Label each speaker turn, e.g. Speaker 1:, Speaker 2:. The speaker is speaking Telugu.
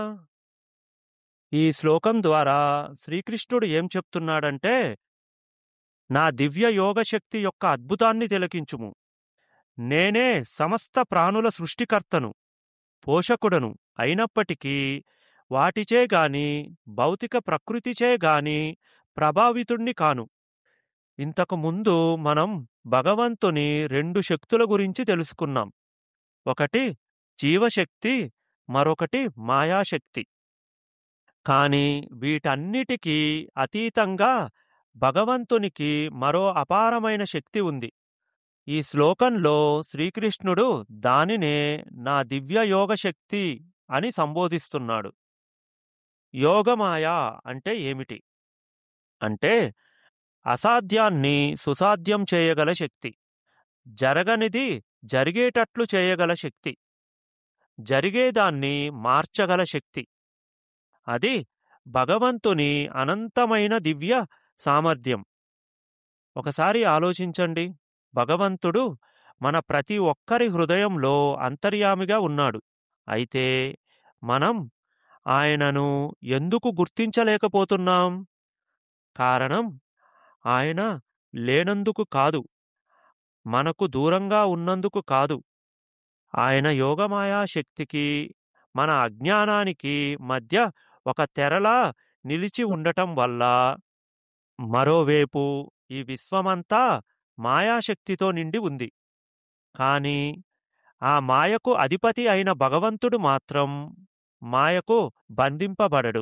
Speaker 1: ఈ శ్లోకం ద్వారా శ్రీకృష్ణుడు ఏం చెప్తున్నాడంటే నా దివ్య యోగశక్తి యొక్క అద్భుతాన్ని తిలకించుము నేనే సమస్త ప్రాణుల సృష్టికర్తను పోషకుడను అయినప్పటికీ వాటిచే గాని భౌతిక ప్రకృతిచే గాని ప్రభావితుణ్ణి కాను ఇంతకు ముందు మనం భగవంతుని రెండు శక్తుల గురించి తెలుసుకున్నాం ఒకటి జీవశక్తి మరొకటి మాయాశక్తి కాని వీటన్నిటికీ అతీతంగా భగవంతునికి మరో అపారమైన శక్తి ఉంది ఈ శ్లోకంలో శ్రీకృష్ణుడు దానినే నా దివ్య యోగశక్తి అని సంబోధిస్తున్నాడు యోగమాయ అంటే ఏమిటి అంటే అసాధ్యాన్ని సుసాధ్యం చేయగల శక్తి జరగనిది జరిగేటట్లు చేయగల శక్తి జరిగేదాన్ని మార్చగల శక్తి అది భగవంతుని అనంతమైన దివ్య సామర్థ్యం ఒకసారి ఆలోచించండి భగవంతుడు మన ప్రతి ఒక్కరి హృదయంలో అంతర్యామిగా ఉన్నాడు అయితే మనం ఆయనను ఎందుకు గుర్తించలేకపోతున్నాం కారణం ఆయన లేనందుకు కాదు మనకు దూరంగా ఉన్నందుకు కాదు ఆయన యోగమాయా శక్తికి మన అజ్ఞానానికి మధ్య ఒక తెరలా నిలిచి ఉండటం వల్ల మరోవైపు ఈ విశ్వమంతా మాయాశక్తితో నిండి ఉంది కాని ఆ మాయకు అధిపతి అయిన భగవంతుడు మాత్రం మాయకు బంధింపబడడు